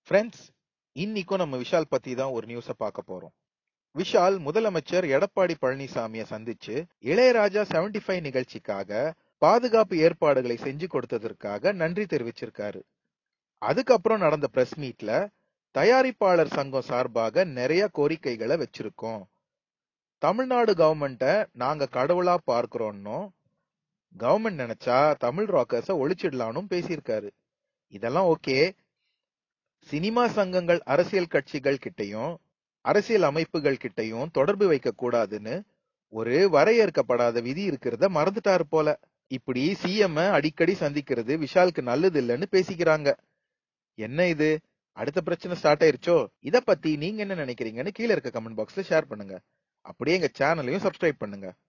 friends இன்னைக்கும் நம்ம விஷால் பத்தி தான் ஒரு நியூஸ பார்க்க போறோம் விஷால் முதலமைச்சர் எடப்பாடி பழனிசாமிய சந்திச்சு இளையராஜா 75 ஃபைவ் நிகழ்ச்சிக்காக பாதுகாப்பு ஏற்பாடுகளை செஞ்சு கொடுத்ததற்காக நன்றி தெரிவிச்சிருக்காரு அதுக்கப்புறம் நடந்த பிரஸ் மீட்ல தயாரிப்பாளர் சங்கம் சார்பாக நிறைய கோரிக்கைகளை வச்சிருக்கோம் தமிழ்நாடு கவர்மெண்ட்ட நாங்க கடவுளா பார்க்கிறோம்னும் கவர்மெண்ட் நினைச்சா தமிழ் ராக்கர்ஸ ஒழிச்சிடலாம்னு பேசியிருக்காரு இதெல்லாம் ஓகே சினிமா சங்கங்கள் அரசியல் கட்சிகள் கிட்டயும் அரசியல் அமைப்புகள் கிட்டயும் தொடர்பு வைக்க கூடாதுன்னு ஒரு வரையறுக்கப்படாத விதி இருக்கிறத மறந்துட்டாரு போல இப்படி சிஎம் அடிக்கடி சந்திக்கிறது விஷாலுக்கு நல்லது இல்லைன்னு பேசிக்கிறாங்க என்ன இது அடுத்த பிரச்சனை ஸ்டார்ட் ஆயிருச்சோ இத பத்தி நீங்க என்ன நினைக்கிறீங்கன்னு கீழே இருக்க கமெண்ட் பாக்ஸ்ல ஷேர் பண்ணுங்க அப்படியே எங்க சேனலையும் சப்ஸ்கிரைப் பண்ணுங்க